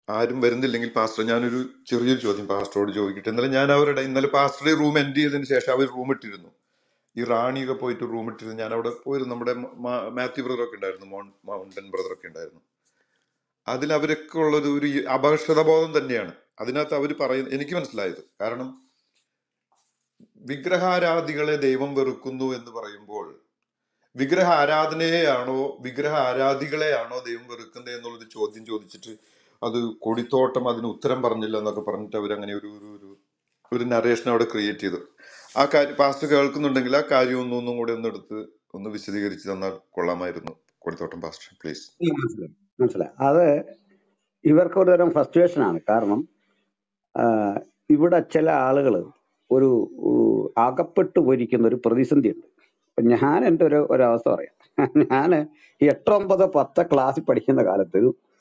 ആരും വരുന്നില്ലെങ്കിൽ പാസ്റ്റർ ഞാനൊരു ചെറിയൊരു ചോദ്യം പാസ്റ്ററോട് ചോദിക്കട്ടെ ഇന്നലെ ഞാൻ അവരുടെ ഇന്നലെ പാസ്റ്ററുടെ റൂം എൻഡ് ചെയ്തതിന് ശേഷം അവർ റൂം ഇട്ടിരുന്നു ഈ റാണിയൊക്കെ പോയിട്ട് റൂം ഇട്ടിരുന്നു ഞാൻ അവിടെ പോയിരുന്നു നമ്മുടെ മ- മാത്യു ബ്രദറൊക്കെ ഉണ്ടായിരുന്നു മൗണ്ട് മൗണ്ടൻ ബ്രദറൊക്കെ ഉണ്ടായിരുന്നു അതിൽ അവരൊക്കെ ഉള്ളത് ഒരു അപകർഷതാബോധം തന്നെയാണ് അതിനകത്ത് അവർ പറയുന്നത് എനിക്ക് മനസ്സിലായത് കാരണം വിഗ്രഹാരാധികളെ ദൈവം വെറുക്കുന്നു എന്ന് പറയുമ്പോൾ വിഗ്രഹ ആരാധനയെയാണോ വിഗ്രഹ ആരാധികളെയാണോ ദൈവം വെറുക്കുന്നത് എന്നുള്ളൊരു ചോദ്യം ചോദിച്ചിട്ട് അത് കൊടിത്തോട്ടം അതിന് ഉത്തരം പറഞ്ഞില്ല എന്നൊക്കെ പറഞ്ഞിട്ട് അവർ അങ്ങനെ ഒരു ഒരു ഒരു ഒരു നരേഷൻ അവിടെ ക്രിയേറ്റ് ചെയ്തു ആ കാര്യം പാസ്റ്റർ കേൾക്കുന്നുണ്ടെങ്കിൽ ആ കാര്യം ഒന്നും ഒന്നും കൂടെ ഒന്ന് എടുത്ത് ഒന്ന് വിശദീകരിച്ച് തന്നാൽ കൊള്ളാമായിരുന്നു കൊടിത്തോട്ടം പാസ്റ്റർ പ്ലീസ് ഉം, മനസ്സിലായി മനസ്സിലായി അത് ഇവർക്ക് ഒരു തരം ഫ്രസ്ട്രേഷൻ ആണ് കാരണം ആ, ഇവിടെ ചില ആളുകൾ ഒരു ഉ, അകപ്പെട്ട് പോയിരിക്കുന്ന ഒരു പ്രതിസന്ധി ഉണ്ട് അപ്പൊ ഞാൻ എൻ്റെ ഒരു ഒരു അവസ്ഥ പറയാം ഞാൻ എട്ടൊമ്പത് പത്ത് ക്ലാസ്സിൽ പഠിക്കുന്ന കാലത്ത്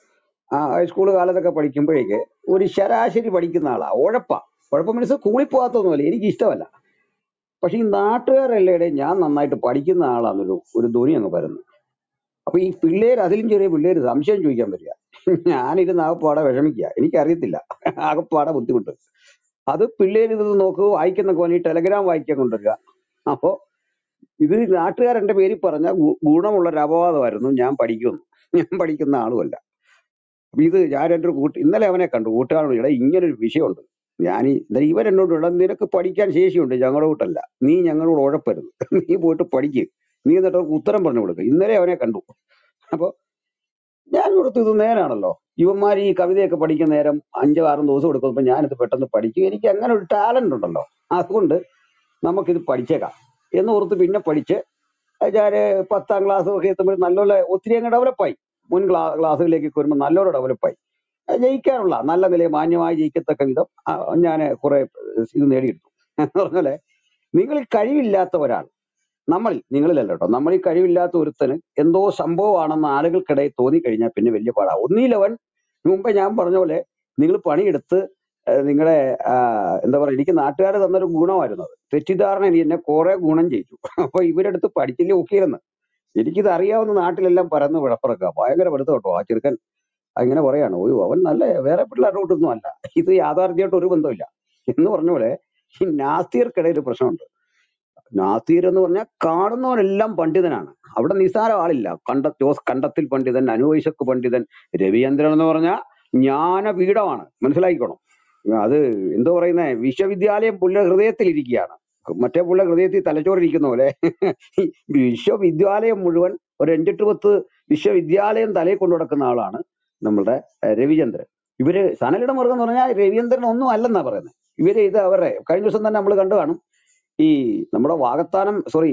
ആ ഹൈസ്കൂൾ കാലത്തൊക്കെ പഠിക്കുമ്പോഴേക്ക് ഒരു ശരാശരി പഠിക്കുന്ന ആളാ ഉഴപ്പാ ഉഴപ്പം മീൻസ് സ്കൂളിൽ പോകാത്തൊന്നുമല്ല എനിക്ക് ഇഷ്ടമല്ല പക്ഷെ ഈ നാട്ടുകാരല്ലേ ഞാൻ നന്നായിട്ട് പഠിക്കുന്ന ആളാന്നൊരു ഒരു ധ്വനി അങ്ങ് വരുന്നു അപ്പൊ ഈ പിള്ളേർ അതിലും ചെറിയ പിള്ളേര് സംശയം ചോദിക്കാൻ വരിക ഞാനിരുന്ന് ആകപ്പാടെ വിഷമിക്കുക എനിക്കറിയത്തില്ല ആകപ്പാടെ ബുദ്ധിമുട്ട് അത് പിള്ളേർ ഇത് നോക്ക് വായിക്കുന്ന പോലെ ടെലഗ്രാം വായിക്കാൻ കൊണ്ടുവരിക അപ്പോ ഇത് നാട്ടുകാരെന്റെ പേരിൽ പറഞ്ഞ ഗു- ഗുണമുള്ള ഒരു അപവാദമായിരുന്നു ഞാൻ പഠിക്കുന്നു ഞാൻ പഠിക്കുന്ന ആളുമല്ല അപ്പൊ ഇത് ഞാൻ എൻ്റെ ഒരു കൂട്ട് ഇന്നലെ അവനെ കണ്ടു കൂട്ടുകാരോട് ഇട ഇങ്ങനൊരു വിഷയമുണ്ട് ഞാൻ ഈ- ഇന്നലെ ഇവൻ എന്നോട് ഇട നിനക്ക് പഠിക്കാൻ ശേഷിയുണ്ട് ഞങ്ങളുടെ കൂട്ടല്ല നീ ഞങ്ങളോട് ഉഴപ്പരുത് നീ പോയിട്ട് പഠിക്ക് നീ എന്നിട്ട് അവർക്ക് ഉത്തരം പറഞ്ഞു കൊടുക്കുക ഇന്നലെ അവനെ കണ്ടു അപ്പൊ ഞാൻ കൊടുത്തു ഇത് നേരാണല്ലോ ഇവന്മാർ ഈ കവിതയൊക്കെ പഠിക്കുന്ന നേരം അഞ്ചോ ആറും ദിവസം കൊടുക്കുമ്പോൾ ഞാനിത് പെട്ടെന്ന് പഠിക്കും എനിക്ക് അങ്ങനെ ഒരു ടാലന്റ് ഉണ്ടല്ലോ അതുകൊണ്ട് നമുക്കിത് പഠിച്ചേക്കാം എന്ന് ഓർത്ത് പിന്നെ പഠിച്ച് ഞാൻ പത്താം ക്ലാസ് ഒക്കെ എത്തുമ്പോൾ നല്ലപോലെ ഒത്തിരി അങ്ങ് ഡെവലപ്പായി മുൻ ക്ലാ ക്ലാസ്സുകളിലേക്ക് വരുമ്പോൾ നല്ലപോലെ ഡെവലപ്പായി ജയിക്കാനുള്ള നല്ല നിലയിൽ മാന്യമായി ജയിക്കത്തക്ക വിധം ഞാൻ കുറെ ഇത് നേടിയെടുത്തു എന്ന് പറഞ്ഞാല് നിങ്ങളിൽ കഴിവില്ലാത്ത ഒരാൾ നമ്മളിൽ നിങ്ങളിലല്ല കേട്ടോ നമ്മളിൽ കഴിവില്ലാത്ത ഒരുത്തന് എന്തോ സംഭവമാണെന്ന് ആളുകൾക്കിടയിൽ തോന്നിക്കഴിഞ്ഞാൽ പിന്നെ വലിയ പാടാ ഒന്നിലവൻ മുമ്പേ ഞാൻ പറഞ്ഞ പോലെ നിങ്ങൾ പണിയെടുത്ത് നിങ്ങളുടെ എന്താ പറയുക എനിക്ക് നാട്ടുകാർ തന്നൊരു ഗുണമായിരുന്നു അത് തെറ്റിദ്ധാരണ എനിക്ക് എന്നെ കുറെ ഗുണം ചെയ്തു അപ്പൊ ഇവരെടുത്ത് പഠിച്ചില്ലേ ഒക്കെയിരുന്ന് എനിക്കിത് അറിയാവുന്ന നാട്ടിലെല്ലാം പരന്ന് വിളപ്പിറക്കുക ഭയങ്കര പഠിത്തം കേട്ടോ ആ ചെറുക്കൻ അങ്ങനെ പറയാണ് ഓയോ അവൻ നല്ല വേറെ പിള്ളേരുടെ കൂട്ടൊന്നും അല്ല ഇത് യാഥാർത്ഥ്യമായിട്ട് ഒരു ബന്ധമില്ല എന്ന് പറഞ്ഞ പോലെ ഈ നാസ്തികർക്കിടയിൽ ഒരു പ്രശ്നമുണ്ട് നാസ്തികർ എന്ന് പറഞ്ഞാൽ കാണുന്നവരെല്ലാം പണ്ഡിതനാണ് അവിടെ നിസ്സാര ആളില്ല കണ്ട ജോസ് കണ്ടത്തിൽ പണ്ഡിതൻ അനുവൈശക്ക് പണ്ഡിതൻ രവിചന്ദ്രൻ എന്ന് പറഞ്ഞാൽ ജ്ഞാനപീഠമാണ് മനസ്സിലാക്കിക്കോണം അത് എന്തോ പറയുന്നേ വിശ്വവിദ്യാലയം പുള്ള ഹൃദയത്തിൽ ഇരിക്കുകയാണ് മറ്റേ പുള്ള ഹൃദയത്തിൽ തലച്ചോറിരിക്കുന്ന പോലെ ഈ വിശ്വവിദ്യാലയം മുഴുവൻ ഒരു അഞ്ചെട്ട് പത്ത് വിശ്വവിദ്യാലയം തലയിൽ കൊണ്ടു നടക്കുന്ന ആളാണ് നമ്മളുടെ ഏഹ്, രവിചന്ദ്രൻ ഇവര് സനലിയുടെ മൃഗം എന്ന് പറഞ്ഞാൽ രവിചന്ദ്രൻ ഒന്നും അല്ലെന്നാ പറയുന്നത് ഇവര് ഇത് അവരുടെ കഴിഞ്ഞ ദിവസം തന്നെ നമ്മൾ കണ്ടു കാണും ഈ നമ്മുടെ വാഗത്താനം സോറി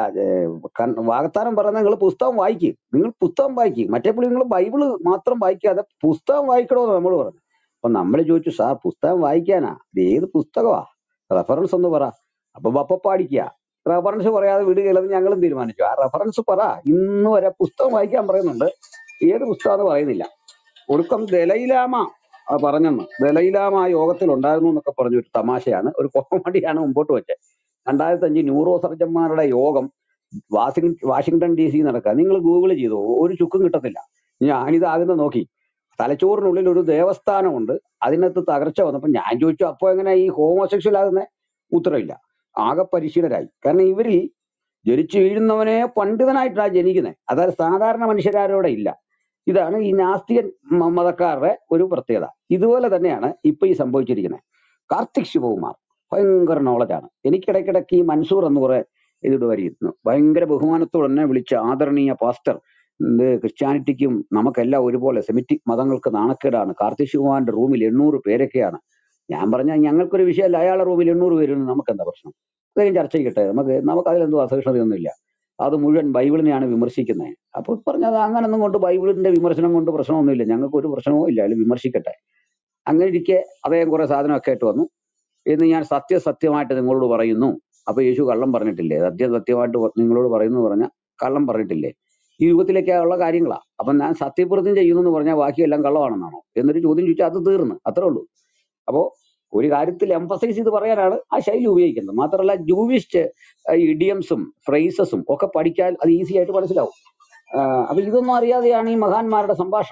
വാഗത്താനം പറയുന്നത് നിങ്ങൾ പുസ്തകം വായിക്കും നിങ്ങൾ പുസ്തകം വായിക്കും മറ്റേ പുള്ളി നിങ്ങൾ ബൈബിള് മാത്രം വായിക്കാതെ പുസ്തകം വായിക്കണമെന്ന് നമ്മൾ പറഞ്ഞു അപ്പൊ നമ്മൾ ചോദിച്ചു സാർ പുസ്തകം വായിക്കാനാ ഇത് ഏത് പുസ്തകമാ റെഫറൻസ് ഒന്ന് പറ അപ്പൊ ബപ്പ പാടിക്കുക റെഫറൻസ് പറയാതെ വിടുകയില്ലെന്ന് ഞങ്ങളും തീരുമാനിച്ചു ആ റെഫറൻസ് പറ ഇന്ന് വരെ പുസ്തകം വായിക്കാൻ പറയുന്നുണ്ട് ഏത് പുസ്തകം എന്ന് പറയുന്നില്ല ഒടുക്കം ദലൈലാമ ആ പറഞ്ഞെന്ന് ദലൈലാമ ആ യോഗത്തിൽ ഉണ്ടായിരുന്നു എന്നൊക്കെ പറഞ്ഞ ഒരു തമാശയാണ് ഒരു കോമഡിയാണ് മുമ്പോട്ട് വെച്ചത് രണ്ടായിരത്തി അഞ്ച് ന്യൂറോ സർജന്മാരുടെ യോഗം വാഷിംഗ് വാഷിംഗ്ടൺ ഡി സി നടക്കുക നിങ്ങൾ ഗൂഗിൾ ചെയ്തു ഒരു ചുക്കും കിട്ടത്തില്ല ഞാനിത് ആകുന്ന നോക്കി തലച്ചോറിനുള്ളിൽ ഒരു ദേവസ്ഥാനമുണ്ട് അതിനകത്ത് തകർച്ച വന്നപ്പോൾ ഞാൻ ചോദിച്ചു അപ്പൊ എങ്ങനെ ഈ ഹോമോസെക്ഷൽ ആകുന്ന ഉത്തരവില്ല ആകെ പരിശീലരായി കാരണം ഇവരിൽ ജനിച്ചു വീഴുന്നവനെ പണ്ഡിതനായിട്ടാണ് ജനിക്കുന്നത് അതായത് സാധാരണ മനുഷ്യരാരോടെ ഇല്ല ഇതാണ് ഈ നാസ്തികൻ മ- മതക്കാരുടെ ഒരു പ്രത്യേകത ഇതുപോലെ തന്നെയാണ് ഇപ്പൊ ഈ സംഭവിച്ചിരിക്കുന്നത് കാർത്തിക് ശിവകുമാർ ഭയങ്കര നോളജാണ് എനിക്കിടയ്ക്കിടയ്ക്ക് ഈ മൻസൂർ എന്ന് കുറെ ഇതിടുവരിയിരുന്നു ഭയങ്കര ബഹുമാനത്തോടെ എന്നെ വിളിച്ച ആദരണീയ പാസ്റ്റർ ഇത് ക്രിസ്ത്യാനിറ്റിക്കും നമുക്കെല്ലാം ഒരുപോലെ സെമിറ്റിക് മതങ്ങൾക്ക് നാണക്കേടാണ് കാർത്തിക് ശിവകുമാറിന്റെ റൂമിൽ എണ്ണൂറ് പേരൊക്കെയാണ് ഞാൻ പറഞ്ഞ ഞങ്ങൾക്കൊരു വിഷയമല്ല അയാളുടെ റൂമിൽ എണ്ണൂറ് പേരുണ്ട് നമുക്ക് എന്താ പ്രശ്നം അതെങ്കിലും ചർച്ച ചെയ്യട്ടെ നമുക്ക് നമുക്ക് അതിലെന്തോ അസഹിഷ്ണുതയൊന്നുമില്ല അത് മുഴുവൻ ബൈബിളിനെയാണ് വിമർശിക്കുന്നത് അപ്പൊ പറഞ്ഞത് അങ്ങനൊന്നും കൊണ്ട് ബൈബിളിന്റെ വിമർശനം കൊണ്ട് പ്രശ്നമൊന്നുമില്ല ഞങ്ങൾക്ക് ഒരു പ്രശ്നവും ഇല്ല അതിൽ വിമർശിക്കട്ടെ അങ്ങനെ ഇരിക്കെ അദ്ദേഹം കുറെ സാധനമൊക്കെ ആയിട്ട് വന്നു എന്ന് ഞാൻ സത്യസത്യമായിട്ട് നിങ്ങളോട് പറയുന്നു അപ്പൊ യേശു കള്ളം പറഞ്ഞിട്ടില്ലേ സത്യം സത്യമായിട്ട് പ- നിങ്ങളോട് പറയുന്നു എന്ന് പറഞ്ഞാൽ കള്ളം പറഞ്ഞിട്ടില്ലേ ഈ രൂപത്തിലേക്കുള്ള കാര്യങ്ങളാ അപ്പൊ ഞാൻ സത്യപ്രതിജ്ഞ ചെയ്യുന്നു എന്ന് പറഞ്ഞാൽ ബാക്കിയെല്ലാം കള്ളമാണെന്നാണോ എന്നൊരു ചോദ്യം ചോദിച്ചാൽ അത് തീർന്നു അത്രേ ഉള്ളൂ അപ്പോ ഒരു കാര്യത്തിൽ എംഫസൈസ് ചെയ്ത് പറയാനാണ് ആ ശൈലി ഉപയോഗിക്കുന്നത് മാത്രമല്ല ജൂവിസ്റ്റ് ഇഡിയംസും ഫ്രേസസും ഒക്കെ പഠിക്കാൻ അത് ഈസി ആയിട്ട് മനസ്സിലാവും ആഹ് അപ്പൊ ഇതൊന്നും അറിയാതെയാണ് ഈ മഹാന്മാരുടെ സംഭാഷണം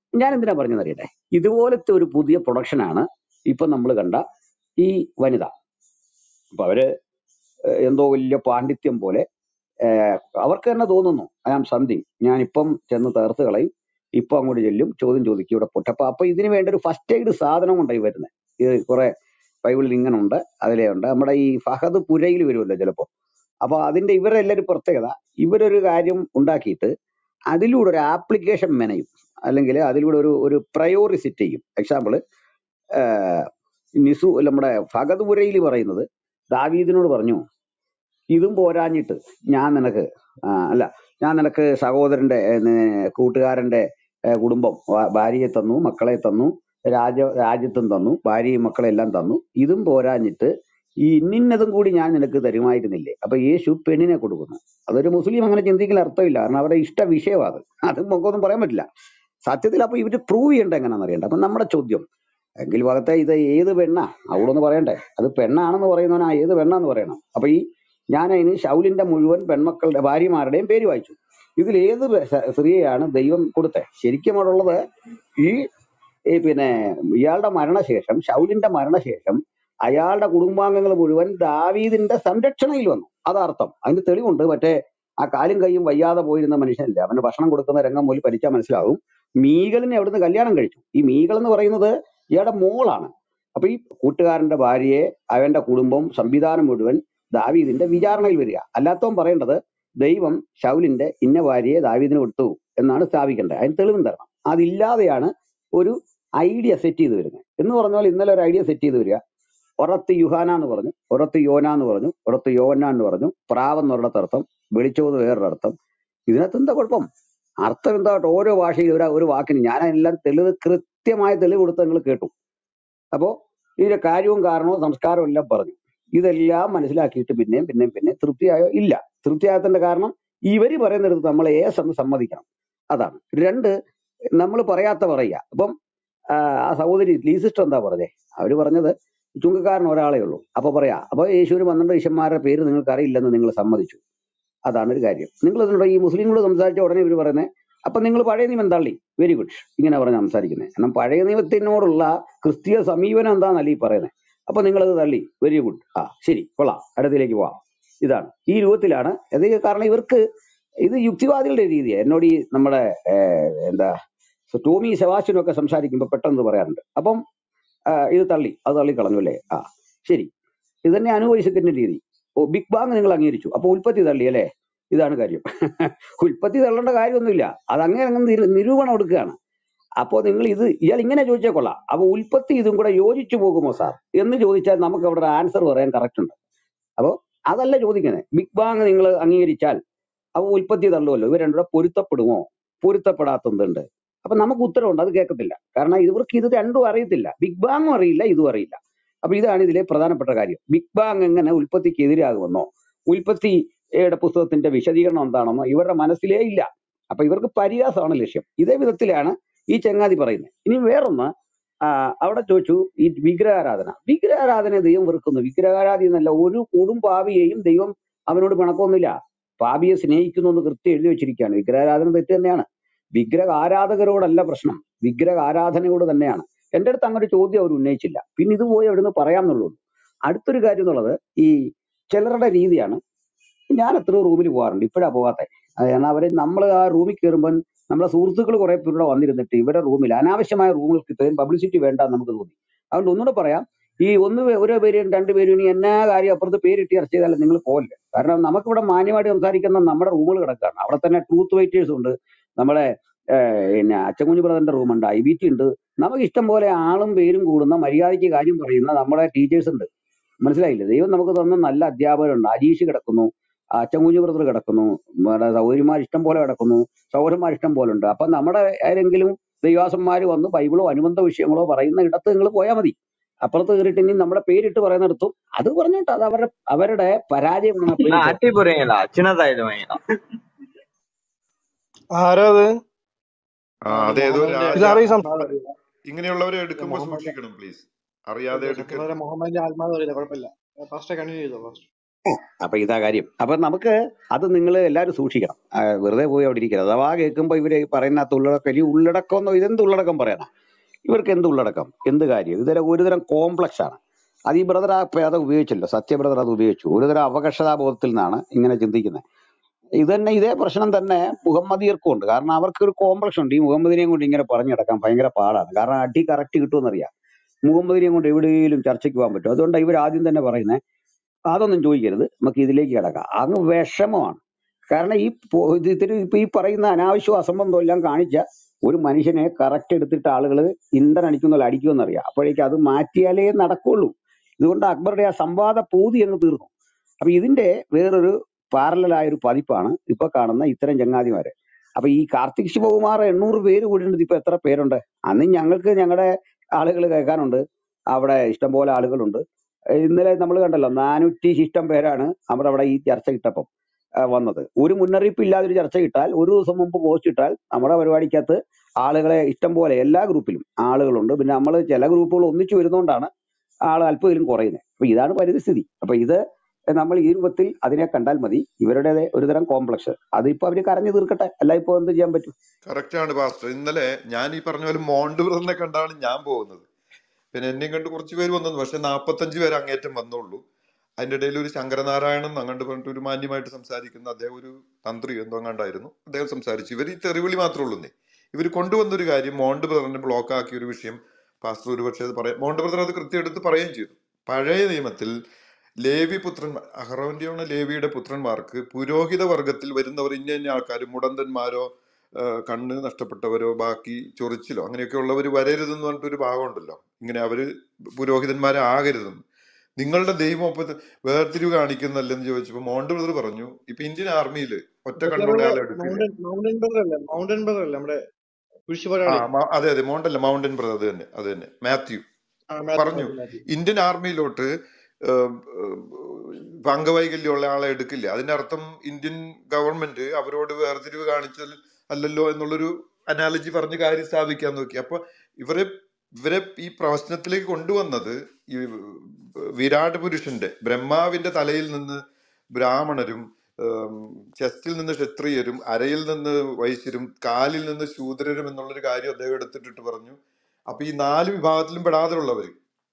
ഞാൻ എന്തിനാ പറഞ്ഞത് അറിയട്ടെ ഇതുപോലത്തെ ഒരു പുതിയ പ്രൊഡക്ഷനാണ് ഇപ്പൊ നമ്മൾ കണ്ട ഈ വനിത അപ്പൊ അവര് ഏഹ് എന്തോ വലിയ പാണ്ഡിത്യം പോലെ ഏഹ് അവർക്ക് തന്നെ തോന്നുന്നു ഐ ആം സംതിങ് ഞാൻ ഇപ്പം ചെന്ന് തേർത്ത് കളയും ഇപ്പൊ അങ്ങോട്ട് ചെല്ലും ചോദ്യം ചോദിക്കും ഇവിടെ പൊട്ടെ അപ്പൊ അപ്പൊ ഇതിന് വേണ്ട ഒരു ഫസ്റ്റ് എയ്ഡ് സാധനം കൊണ്ടായി വരുന്നത് ഇത് കുറെ ബൈബിളിൽ ഇങ്ങനെ ഉണ്ട് അതിലേ ഉണ്ട് നമ്മുടെ ഈ ഫഹദ് പുരയിൽ വരുമല്ലോ ചിലപ്പോ അപ്പൊ അതിന്റെ ഇവരുടെ എല്ലാവരും പ്രത്യേകത ഇവരൊരു കാര്യം ഉണ്ടാക്കിയിട്ട് അതിലൂടെ ഒരു ആപ്ലിക്കേഷൻ മെനയും അല്ലെങ്കിൽ അതിലൂടെ ഒരു ഒരു പ്രയോറി സെറ്റ് ചെയ്യും എക്സാമ്പിള് നിസു നമ്മുടെ ഫഹദ് പുരയിൽ പറയുന്നത് ദാവീദിനോട് പറഞ്ഞു ഇതും പോരാഞ്ഞിട്ട് ഞാൻ നിനക്ക് ആ, അല്ല ഞാൻ നിനക്ക് സഹോദരന്റെ ഏ, നെ- കൂട്ടുകാരന്റെ ഏ, കുടുംബം വ- ഭാര്യയെ തന്നു മക്കളെ തന്നു രാജ രാജ്യത്തും തന്നു ഭാര്യയും മക്കളെ എല്ലാം തന്നു ഇതും പോരാഞ്ഞിട്ട് ഈ ഇന്നിന്നതും കൂടി ഞാൻ നിനക്ക് തരുമായിരുന്നില്ലേ അപ്പൊ യേശു പെണ്ണിനെ കൊടുക്കുന്നു അതൊരു മുസ്ലിം അങ്ങനെ ചിന്തിക്കൽ അർത്ഥമില്ല കാരണം അവരുടെ ഇഷ്ട വിഷയമാണ് അത് അത് നമുക്കൊന്നും പറയാൻ പറ്റില്ല സത്യത്തിൽ അപ്പൊ ഇവര് പ്രൂവ് ചെയ്യേണ്ട എങ്ങനെയാണെന്ന് അറിയണ്ട അപ്പൊ നമ്മുടെ ചോദ്യം എങ്കിൽ ഭാഗത്തെ ഇത് ഏത് പെണ്ണാ അവിടെ ഒന്ന് പറയണ്ടേ അത് പെണ്ണാണെന്ന് പറയുന്നവനാ ഏത് പെണ്ണാന്ന് പറയണം അപ്പൊ ഈ ഞാൻ അതിന് ഷൗലിന്റെ മുഴുവൻ പെൺമക്കളുടെ ഭാര്യമാരുടെയും പേര് വായിച്ചു ഇതിൽ ഏത് പെ- സ- സ്ത്രീയെയാണ് ദൈവം കൊടുത്തത് ശരിക്കും അവിടെ ഉള്ളത് ഈ ഈ പിന്നെ ഇയാളുടെ മരണശേഷം ഷൗലിന്റെ മരണശേഷം അയാളുടെ കുടുംബാംഗങ്ങൾ മുഴുവൻ ദാവീദിന്റെ സംരക്ഷണയിൽ വന്നു അതാർത്ഥം അതിന്റെ തെളിവുണ്ട് മറ്റേ ആ കാലും കൈയും വയ്യാതെ പോയിരുന്ന മനുഷ്യനില്ല അവന് ഭക്ഷണം കൊടുക്കുന്ന രംഗം പോലും പഠിച്ചാൽ മനസ്സിലാവും മീകളിനെ അവിടുന്ന് കല്യാണം കഴിച്ചു ഈ മീകൾ എന്ന് പറയുന്നത് ഇയാളുടെ മോളാണ് അപ്പൊ ഈ കൂട്ടുകാരന്റെ ഭാര്യയെ അവന്റെ കുടുംബം സംവിധാനം മുഴുവൻ ദാവീദിന്റെ വിചാരണയിൽ വരിക അല്ലാത്തവൻ പറയേണ്ടത് ദൈവം ശൗലിന്റെ ഇന്ന ഭാര്യയെ ദാവീദിന് കൊടുത്തു എന്നാണ് സ്ഥാപിക്കേണ്ടത് അതിന് തെളിവും തരണം അതില്ലാതെയാണ് ഒരു ഐഡിയ സെറ്റ് ചെയ്ത് വരുന്നത് എന്ന് പറഞ്ഞാൽ ഇന്നലെ ഒരു ഐഡിയ സെറ്റ് ചെയ്ത് വരിക ഒരത്ത് യുഹാന എന്ന് പറഞ്ഞു ഒരത്ത് യോന എന്ന് പറഞ്ഞു ഒരത്ത് യോവന്ന എന്ന് പറഞ്ഞു പ്രാവ് എന്നൊരിടത്ത് അർത്ഥം വെളിച്ചോന്ന് വേറൊരു അർത്ഥം ഇതിനകത്ത് എന്താ കുഴപ്പം അർത്ഥം എന്താ കേട്ടോ ഓരോ ഭാഷയിൽ ഒരു ഒരു വാക്കിന് ഞാൻ എല്ലാം തെളിവ് കൃത്യമായ തെളിവ് കൊടുത്ത് നിങ്ങൾ കേട്ടു അപ്പോ ഇതിന്റെ കാര്യവും കാരണവും സംസ്കാരവും എല്ലാം പറഞ്ഞു ഇതെല്ലാം മനസ്സിലാക്കിയിട്ട് പിന്നെയും പിന്നെയും പിന്നെ തൃപ്തിയായോ ഇല്ല തൃപ്തിയാകത്തിന്റെ കാരണം ഇവര് പറയുന്നിടത്ത് നമ്മൾ ഏസ് എന്ന് സമ്മതിക്കണം അതാണ് രണ്ട് നമ്മൾ പറയാത്ത പറയുക അപ്പം ആ ആ സഹോദരി ലീസിസ്റ്റർ എന്താ പറഞ്ഞേ അവര് പറഞ്ഞത് ചുങ്കക്കാരൻ ഒരാളേ ഉള്ളൂ അപ്പൊ പറയാ അപ്പൊ യേശുവിന് പന്ത്രണ്ട് ശിഷ്യന്മാരുടെ പേര് നിങ്ങൾക്ക് അറിയില്ലെന്ന് നിങ്ങൾ സമ്മതിച്ചു അതാണ് ഒരു കാര്യം നിങ്ങൾ ഇതിനോട് ഈ മുസ്ലിങ്ങളോട് സംസാരിച്ച ഉടനെ ഇവർ പറയുന്നത് അപ്പൊ നിങ്ങൾ പഴയ നിയമം തള്ളി വെരി ഗുഡ് ഇങ്ങനെ പറഞ്ഞ് സംസാരിക്കുന്നത് കാരണം പഴയ നിയമത്തിനോടുള്ള ക്രിസ്തീയ സമീപനം എന്താണെന്നല്ല ഈ പറയുന്നത് അപ്പൊ നിങ്ങൾ അത് തള്ളി വെരി ഗുഡ് ആ ശരി കൊള്ളാം അടുത്തിലേക്ക് പോവാം ഇതാണ് ഈ രൂപത്തിലാണ് അത് കാരണം ഇവർക്ക് ഇത് യുക്തിവാദികളുടെ രീതിയാണ് എന്നോട് ഈ നമ്മുടെ ഏഹ്, എന്താ ടോമി സെബാസ്റ്റ്യനും ഒക്കെ സംസാരിക്കുമ്പോൾ പെട്ടെന്ന് പറയാറുണ്ട് അപ്പം ആ, ഇത് തള്ളി അത് തള്ളി കളഞ്ഞു അല്ലേ ആ ശരി ഇത് തന്നെ അനുവദിച്ചതിന്റെ രീതി ഓ ബിഗ് ബാങ് നിങ്ങൾ അംഗീകരിച്ചു അപ്പൊ ഉൽപ്പത്തി തള്ളി അല്ലേ ഇതാണ് കാര്യം ഉൽപ്പത്തി തള്ളേണ്ട കാര്യമൊന്നുമില്ല അത് അങ്ങനെ അങ്ങ് നിരു- നിരൂപണം എടുക്കുകയാണ് അപ്പോ നിങ്ങൾ ഇത് ഇയാൾ ഇങ്ങനെ ചോദിച്ചാൽ കൊള്ളാം അപ്പൊ ഉൽപ്പത്തി ഇതും കൂടെ യോജിച്ചു പോകുമോ സാർ എന്ന് ചോദിച്ചാൽ നമുക്ക് അവിടെ ഒരു ആൻസർ പറയാൻ കറക്റ്റ് ഉണ്ട് അപ്പോ അതല്ല ചോദിക്കുന്നത് ബിഗ് ബാങ് നിങ്ങൾ അംഗീകരിച്ചാൽ അപ്പൊ ഉൽപ്പത്തി തള്ളുമല്ലോ ഇവർ രണ്ടുകൂടെ പൊരുത്തപ്പെടുമോ പൊരുത്തപ്പെടാത്തതുണ്ട് അപ്പൊ നമുക്ക് ഉത്തരവുണ്ട് അത് കേൾക്കത്തില്ല കാരണം ഇവർക്ക് ഇത് രണ്ടും അറിയത്തില്ല ബിഗ് ബാങ്ങും അറിയില്ല ഇതും അറിയില്ല അപ്പൊ ഇതാണ് ഇതിലെ പ്രധാനപ്പെട്ട കാര്യം ബിഗ് ബാങ് എങ്ങനെ ഉൽപ്പത്തിക്ക് എതിരാകുമെന്നോ ഉൽപ്പത്തിയുടെ പുസ്തകത്തിന്റെ വിശദീകരണം എന്താണെന്നോ ഇവരുടെ മനസ്സിലേ ഇല്ല അപ്പൊ ഇവർക്ക് പരിഹാസമാണ് ലക്ഷ്യം ഇതേ വിധത്തിലാണ് ഈ ചങ്ങാതി പറയുന്നത് ഇനി വേറൊന്ന് ആ, അവിടെ ചോദിച്ചു ഈ വിഗ്രഹാരാധന വിഗ്രഹാരാധന ദൈവം വെറുക്കുന്നു വിഗ്രഹാരാധന എന്നല്ല ഒരു കൊടും പാവിയെയും ദൈവം അവനോട് പിണക്കൊന്നുമില്ല പാപിയെ സ്നേഹിക്കുന്നു എന്ന് കൃത്യം എഴുതി വെച്ചിരിക്കുകയാണ് വിഗ്രഹാരാധന തെറ്റ് തന്നെയാണ് വിഗ്രഹ ആരാധകരോടല്ല പ്രശ്നം വിഗ്രഹ ആരാധനയോട് തന്നെയാണ് എന്റെ അടുത്ത് അങ്ങനെ ഒരു ചോദ്യം അവർ ഉന്നയിച്ചില്ല പിന്നെ ഇത് പോയി അവിടുന്ന് പറയാമെന്നുള്ളൂ അടുത്തൊരു കാര്യം എന്നുള്ളത് ഈ ചിലരുടെ രീതിയാണ് ഞാൻ എത്രയോ റൂമിൽ പോകാറുണ്ട് ഇപ്പോഴാ പോകാത്തെ കാരണം അവര് നമ്മൾ ആ റൂമിൽ കയറുമ്പോൾ നമ്മളെ സുഹൃത്തുക്കൾ കുറെ പേരുടെ വന്നിരുന്നിട്ട് ഇവരുടെ റൂമിൽ അനാവശ്യമായ റൂമുകൾക്ക് ഇത്രയും പബ്ലിസിറ്റി വേണ്ട എന്ന് നമുക്ക് തോന്നി അതുകൊണ്ട് ഒന്നുകൂടെ പറയാം ഈ ഒന്ന് പേ- ഓരോ പേരും രണ്ട് പേരും ഇനി എന്നാ കാര്യം അപ്പുറത്ത് പേരിട്ട് ചർച്ച ചെയ്താലും നിങ്ങൾ പോകില്ല കാരണം നമുക്കിവിടെ മാന്യമായിട്ട് സംസാരിക്കുന്ന നമ്മുടെ റൂമുകൾ കിടക്കുകയാണ് അവിടെ തന്നെ ട്രൂത്ത് വെയിറ്റേഴ്സ് ഉണ്ട് നമ്മുടെ ഏഹ്, പിന്നെ അച്ചൻകുഞ്ഞു ബ്രദറിന്റെ റൂമുണ്ട് ഐ ബി ടി ഉണ്ട് നമുക്ക് ഇഷ്ടം പോലെ ആളും പേരും കൂടുന്ന മര്യാദയ്ക്ക് കാര്യം പറയുന്ന നമ്മുടെ ടീച്ചേഴ്സ് ഉണ്ട് മനസ്സിലായില്ലേ ദൈവം നമുക്ക് തന്ന നല്ല അധ്യാപകരുണ്ട് അജീഷ് കിടക്കുന്നു അച്ചൻകുഞ്ഞു ബ്രദർ കിടക്കുന്നു നമ്മുടെ സൗകര്യമാർ ഇഷ്ടം പോലെ കിടക്കുന്നു സൗകര്യമാർ ഇഷ്ടം പോലെ ഉണ്ട് അപ്പൊ നമ്മുടെ ആരെങ്കിലും ദൈവാസന്മാർ വന്ന് ബൈബിളോ അനുബന്ധ വിഷയങ്ങളോ പറയുന്ന ഇടത്ത് നിങ്ങൾ പോയാൽ മതി അപ്പുറത്ത് കയറിയിട്ട് ഇനി നമ്മുടെ പേരിട്ട് പറയുന്നിടത്തും അത് പറഞ്ഞിട്ട് അത് അവരുടെ അവരുടെ പരാജയമാണ് ആ പേര് நான் ചേർത്തത് அட்டி போறீங்களா சின்னதாயிடுவீங்களா ആരാ അത് ആ ആ, ഇത് അതേതോ മുഹമ്മദിന്റെ രാജ ഇതാരാ ഈ ആത്മാവ് സംസാരം അറിയില്ല ഇങ്ങനെയുള്ളവരെ ഇത് എടുക്കുമ്പോൾ മുഹമ്മദ് സൂക്ഷിക്കണം പ്ലീസ് അറിയാതെ ഓക്കെ എടുക്കരുത് സത്യപ്രകാരം മുഹമ്മദിന്റെ ആത്മാവ് അറിയില്ല കുഴപ്പമില്ല ഫാസ്റ്റ് കണ്ടിന്യൂ ചെയ്തോ ഫാസ്റ്റ് അപ്പൊ ഇതാ കാര്യം അപ്പൊ നമുക്ക് അത് നിങ്ങൾ എല്ലാവരും സൂക്ഷിക്കണം ആ, വെറുതെ പോയി അവിടെ ഇരിക്കരുത് അഥവാ കേൾക്കുമ്പോ ഇവര് പറയുന്ന ഉള്ളടക്കം ഈ ഉള്ളടക്കം എന്നോ ഇതെന്ത് ഉള്ളടക്കം പറയണം ഇവർക്ക് എന്ത് ഉള്ളടക്കം എന്ത് കാര്യം ഇതൊരു ഒരുതരം കോംപ്ലക്സ് ആണ് അത് ഈ ബ്രദർ ആ അത് ഉപയോഗിച്ചല്ലോ സത്യ ബ്രദർ അത് ഉപയോഗിച്ചു ഒരുതരം അപകർഷതാബോധത്തിൽ നിന്നാണ് ഇങ്ങനെ ചിന്തിക്കുന്നത് ഇത് തന്നെ ഇതേ പ്രശ്നം തന്നെ മുഹമ്മദിയർക്കും ഉണ്ട് കാരണം അവർക്ക് ഒരു കോംപ്ലക്സ് ഉണ്ട് ഈ മുഹമ്മദിനെയും കൊണ്ട് ഇങ്ങനെ പറഞ്ഞു നടക്കാൻ ഭയങ്കര പാടാണ് കാരണം അടി കറക്റ്റ് കിട്ടുമെന്നറിയാം മുഹമ്മദിനെയും കൊണ്ട് എവിടെയെങ്കിലും ചർച്ചയ്ക്ക് പോകാൻ പറ്റും അതുകൊണ്ട് ഇവർ ആദ്യം തന്നെ പറയുന്നത് അതൊന്നും ചോദിക്കരുത് നമുക്ക് ഇതിലേക്ക് കിടക്കാം അങ്ങ് വിഷമമാണ് കാരണം ഈ പോ- ഇത് ഇത്തിരി ഇപ്പൊ ഈ പറയുന്ന അനാവശ്യവും അസംബന്ധവും എല്ലാം കാണിച്ച ഒരു മനുഷ്യനെ കറക്റ്റ് എടുത്തിട്ട് ആളുകൾ ഇന്ധനം അടിക്കുന്ന പോലെ അടിക്കുമെന്നറിയാം അപ്പോഴേക്കും അത് മാറ്റിയാലേ നടക്കുള്ളൂ ഇതുകൊണ്ട് അക്ബറുടെ ആ സംവാദ പൂതി അങ്ങ് തീർന്നു അപ്പൊ ഇതിന്റെ വേറൊരു പാരലായ ഒരു പതിപ്പാണ് ഇപ്പൊ കാണുന്ന ഇത്തരം ചങ്ങാതിമാര് അപ്പൊ ഈ കാർത്തിക് ശിവകുമാർ എണ്ണൂറ് പേര് കൂടിയിട്ട് ഇപ്പൊ എത്ര പേരുണ്ട് അന്ന് ഞങ്ങൾക്ക് ഞങ്ങളുടെ ആളുകൾ കേൾക്കാനുണ്ട് അവിടെ ഇഷ്ടംപോലെ ആളുകളുണ്ട് ഏഹ് ഇന്നലെ നമ്മൾ കണ്ടല്ലോ നാനൂറ്റി ഇഷ്ടം പേരാണ് നമ്മുടെ അവിടെ ഈ ചർച്ച ഇട്ടപ്പം ആ, വന്നത് ഒരു മുന്നറിയിപ്പ് ഇല്ലാതെ ഒരു ചർച്ച ഇട്ടാൽ ഒരു ദിവസം മുമ്പ് പോസ്റ്റ് ഇട്ടാൽ നമ്മുടെ പരിപാടിക്കകത്ത് ആളുകളെ ഇഷ്ടം പോലെ എല്ലാ ഗ്രൂപ്പിലും ആളുകളുണ്ട് പിന്നെ നമ്മൾ ചില ഗ്രൂപ്പുകൾ ഒന്നിച്ചു വരുന്നതുകൊണ്ടാണ് ആൾ അല്പമെങ്കിലും കുറയുന്നത് അപ്പൊ ഇതാണ് പരിസ്ഥിതി അപ്പൊ ഇത് നമ്മൾ ഈ രൂപത്തിൽ അതിനെ കണ്ടാൽ മതി ഇവരുടെ ഒരുതരം കോംപ്ലക്സ് അതിപ്പോ അവര് കരഞ്ഞു തീർക്കട്ടെ അല്ല ഇപ്പൊ എന്ത് ചെയ്യാൻ പറ്റും കറക്റ്റ് ആണ് പാസ്റ്റർ ഇന്നലെ ഞാൻ ഈ പറഞ്ഞ പോലെ മോണ്ട് ബ്രദറിനെ കണ്ടാണ് ഞാൻ പോകുന്നത് പിന്നെ എന്നെയും കണ്ട് കുറച്ച് പേര് വന്നു പക്ഷെ നാപ്പത്തഞ്ച് പേര് അങ്ങേറ്റം വന്നുള്ളൂ അതിന്റെ ഇടയിൽ ഒരു ശങ്കരനാരായണൻ അങ്ങോട്ട് പറഞ്ഞിട്ട് ഒരു മാന്യമായിട്ട് സംസാരിക്കുന്ന അദ്ദേഹം ഒരു തന്ത്രി എന്തോ അങ്ങാണ്ടായിരുന്നു അദ്ദേഹം സംസാരിച്ചു ഇവർ ഈ തെറിവിളി മാത്രമേ ഉള്ളൂ ഇവർ കൊണ്ടുവന്നൊരു കാര്യം മോണ്ട് ബ്രദറിനെ ബ്ലോക്ക് ആക്കിയ ഒരു വിഷയം പാസ്റ്റർ ഒരു പക്ഷേ അത് പറയാം മോണ്ട് ബ്രദർ അത് കൃത്യം എടുത്ത് പറയുകയും ചെയ്തു പഴയ നിയമത്തിൽ ലേവി പുത്രന്മാർ അഹ്റോന്റെയാണ് ലേവിയുടെ പുത്രന്മാർക്ക് പുരോഹിത വർഗത്തിൽ വരുന്നവർ ഇന്ന ഇന്ന ആൾക്കാർ മുടന്തന്മാരോ ആ, കണ്ണ് നഷ്ടപ്പെട്ടവരോ ബാക്കി ചൊറിച്ചിലോ അങ്ങനെയൊക്കെ ഉള്ളവർ വരരുതെന്ന് പറഞ്ഞിട്ടൊരു ഭാഗമുണ്ടല്ലോ ഇങ്ങനെ അവര് പുരോഹിതന്മാരെ ആകരുതെന്ന് നിങ്ങളുടെ ദൈവം ഇപ്പൊ ഇത് വേർതിരിവ് കാണിക്കുന്നല്ലെന്ന് ചോദിച്ചപ്പോ മോണ്ട് ബ്രദർ പറഞ്ഞു ഇപ്പൊ ഇന്ത്യൻ ആർമിയിൽ ഒറ്റ പക്ഷെ കണ്ണോടെ അവിടെ ആളെ എടുക്കില്ല മൗണ്ടൻ മൗണ്ടൻ ബ്രദർ അല്ലേ മൗണ്ടൻ ബ്രദർ അല്ലേ നമ്മുടെ ആ കുരിശുപൊരാളി മ- അതെ അതെ മൗണ്ടല്ല മൗണ്ടൻ ബ്രദർ അത് തന്നെ അത് തന്നെ മാത്യു ആ മാത്യു പറഞ്ഞു മാത്യു മാത്യു ഇന്ത്യൻ ആർമിയിലോട്ട് ഏം, ഏം, ഇപ്പൊ അംഗവൈകല്യമുള്ള ആളെ എടുക്കില്ല അതിന്റെ അർത്ഥം ഇന്ത്യൻ ഗവൺമെന്റ് അവരോട് വേർതിരിവ് കാണിച്ചാൽ അല്ലല്ലോ എന്നുള്ളൊരു അനാലജി പറഞ്ഞ് കാര്യം സ്ഥാപിക്കാൻ നോക്കി അപ്പൊ ഇവരെ ഇവരെ ഈ പ്രശ്നത്തിലേക്ക് കൊണ്ടുവന്നത് ഈ വിരാട് പുരുഷന്റെ ബ്രഹ്മാവിന്റെ തലയിൽ നിന്ന് ബ്രാഹ്മണരും ഏം, ചെസ്റ്റിൽ നിന്ന് ക്ഷത്രിയരും അരയിൽ നിന്ന് വൈശ്യരും കാലിൽ നിന്ന് ശൂദ്രരും എന്നുള്ളൊരു കാര്യം അദ്ദേഹം എടുത്തിട്ടിട്ട് പറഞ്ഞു അപ്പൊ ഈ നാല് വിഭാഗത്തിലും പെടാതെയുള്ളവർ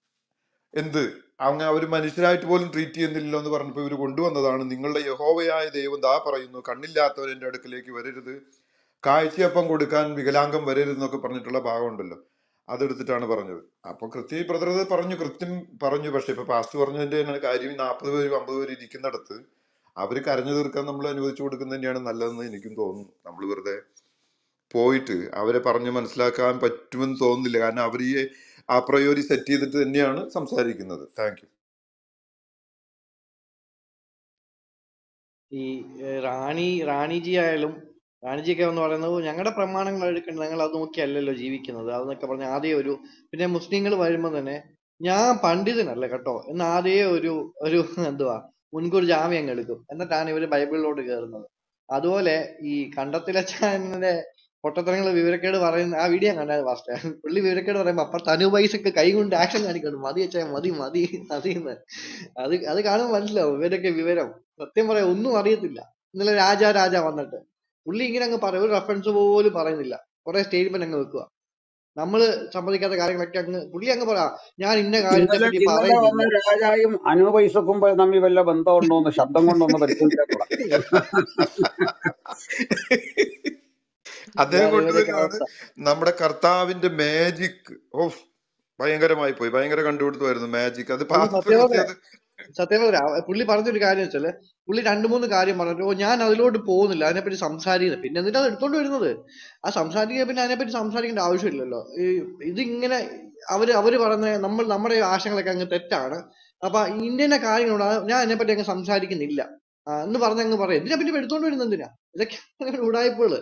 എന്ത് അങ്ങനെ അവർ മനുഷ്യരായിട്ട് പോലും ട്രീറ്റ് ചെയ്യുന്നില്ലല്ലോ എന്ന് പറഞ്ഞപ്പോൾ ഇവർ കൊണ്ടുവന്നതാണ് നിങ്ങളുടെ യഹോവയായ ദൈവം ദാ പറയുന്നു കണ്ണില്ലാത്തവൻ എൻ്റെ അടുക്കിലേക്ക് വരരുത് കാഴ്ചയപ്പം കൊടുക്കാൻ വികലാംഗം വരരുത് എന്നൊക്കെ പറഞ്ഞിട്ടുള്ള ഭാഗമുണ്ടല്ലോ അതെടുത്തിട്ടാണ് പറഞ്ഞത് അപ്പൊ കൃത്യം ബ്രദർ അത് പറഞ്ഞു കൃത്യം പറഞ്ഞു പക്ഷെ ഇപ്പൊ പാസ്റ്റ് പറഞ്ഞതിന്റെ തന്നെയാണ് കാര്യം നാൽപ്പത് പേരും അമ്പത് പേര് ഇരിക്കുന്നിടത്ത് അവര് കരഞ്ഞു തീർക്കാൻ നമ്മൾ അനുവദിച്ചു കൊടുക്കുന്നത് തന്നെയാണ് നല്ലതെന്ന് എനിക്കും തോന്നുന്നു നമ്മൾ വെറുതെ പോയിട്ട് അവരെ പറഞ്ഞ് മനസ്സിലാക്കാൻ പറ്റുമെന്ന് തോന്നുന്നില്ല കാരണം അവർ ഈ ആ പ്രയോരി സെറ്റ് ചെയ്തിട്ട് തന്നെയാണ് സംസാരിക്കുന്നത് താങ്ക് യു ഈ ഏഹ്, റാണി റാണിജി ആയാലും റാണിജിയൊക്കെ എന്ന് പറയുന്നത് ഞങ്ങളുടെ പ്രമാണങ്ങൾ എടുക്കേണ്ടത് ഞങ്ങൾ അത് നോക്കിയല്ലല്ലോ ജീവിക്കുന്നത് അതെന്നൊക്കെ പറഞ്ഞ ആദ്യം ഒരു പിന്നെ മുസ്ലിങ്ങൾ വരുമ്പോൾ തന്നെ ഞാൻ പണ്ഡിതനല്ല കേട്ടോ എന്ന് ആദ്യമേ ഒരു ഒരു എന്തുവാ മുൻകൂർ ജാമ്യം അങ്ങ് എടുക്കും എന്നിട്ടാണ് ഇവര് ബൈബിളിലോട്ട് കയറുന്നത് അതുപോലെ ഈ കണ്ടത്തിലച്ചാന്റെ പൊട്ടത്തരങ്ങൾ വിവരക്കേട് പറയുന്ന ആ വീഡിയോ കണ്ടാൽ ഫാസ്റ്റ് പുള്ളി വിവരക്കേട് പറയുമ്പോ അപ്പുറത്ത് അനുപൈസക്ക് കൈ കൊണ്ട് ആക്ഷൻ കാണിക്കണം മതി അച്ഛാ മതി മതി മതി എന്ന് അത് അത് കാണുമ്പോൾ മനസ്സിലാവും ഇവരൊക്കെ വിവരം സത്യം പറയാം ഒന്നും അറിയത്തില്ല ഇന്നലെ രാജാ രാജാ വന്നിട്ട് പുള്ളി ഇങ്ങനെ അങ്ങ് പറയും ഒരു റെഫറൻസ് പോലും പറയുന്നില്ല കുറെ സ്റ്റേറ്റ്മെന്റ് അങ്ങ് വെക്കുക നമ്മള് സമ്മതിക്കാത്ത കാര്യങ്ങളൊക്കെ അങ്ങ് പുള്ളി അങ്ങ് പറ ഞാൻ ഇന്ന കാര്യത്തെ ഇന്നലെ പറ്റി ഇന്നലെ വന്ന പറയുന്നില്ല രാജായും അനുപൈസക്കും തമ്മിൽ വല്ല ബന്ധമുണ്ടോ എന്ന് ശബ്ദം കൊണ്ടൊന്ന് പരിശോധിക്കാൻ കൂടാ അദ്ദേഹം ഇതാണ് ഇവരൊക്കെ കൊണ്ടുവരുന്നതാണ് അവസ്ഥ നമ്മുടെ കർത്താവിന്റെ മാജിക് ഓഫ് ഭയങ്കരമായി പോയി ഭയങ്കര കണ്ടുപിടുത്തമായിരുന്നു മാജിക് അത് പുള്ളി പാസ്റ്റർ സത്യം കൃത്യം പറയാം അത് സത്യം പറയാം പുള്ളി പറഞ്ഞൊരു കാര്യം വെച്ചാല് പുള്ളി രണ്ടു മൂന്ന് കാര്യം പറഞ്ഞിട്ട് ഓ ഞാൻ അതിലോട്ട് പോകുന്നില്ല അതിനെപ്പറ്റി സംസാരിക്കുന്നത് പിന്നെ എന്തിനാ അത് എടുത്തോണ്ട് വരുന്നത് ആ സംസാരിക്കുക പിന്നെ അതിനെപ്പറ്റി സംസാരിക്കേണ്ട ആവശ്യമില്ലല്ലോ ഈ ഇതിങ്ങനെ അവര് അവര് പറഞ്ഞ നമ്മൾ നമ്മുടെ ആശയങ്ങളൊക്കെ അങ്ങ് തെറ്റാണ് അപ്പൊ ഇന്ത്യന്റെ കാര്യങ്ങളോട് ആ- ഞാൻ അതിനെപ്പറ്റി അങ്ങ് സംസാരിക്കുന്നില്ല ആ, എന്ന് പറഞ്ഞ അങ്ങ് പറയാം ഇതിനെ പറ്റി എടുത്തോണ്ട് വരുന്നത് എന്തിനാ ഇതൊക്കെ ഉടായ്പകള്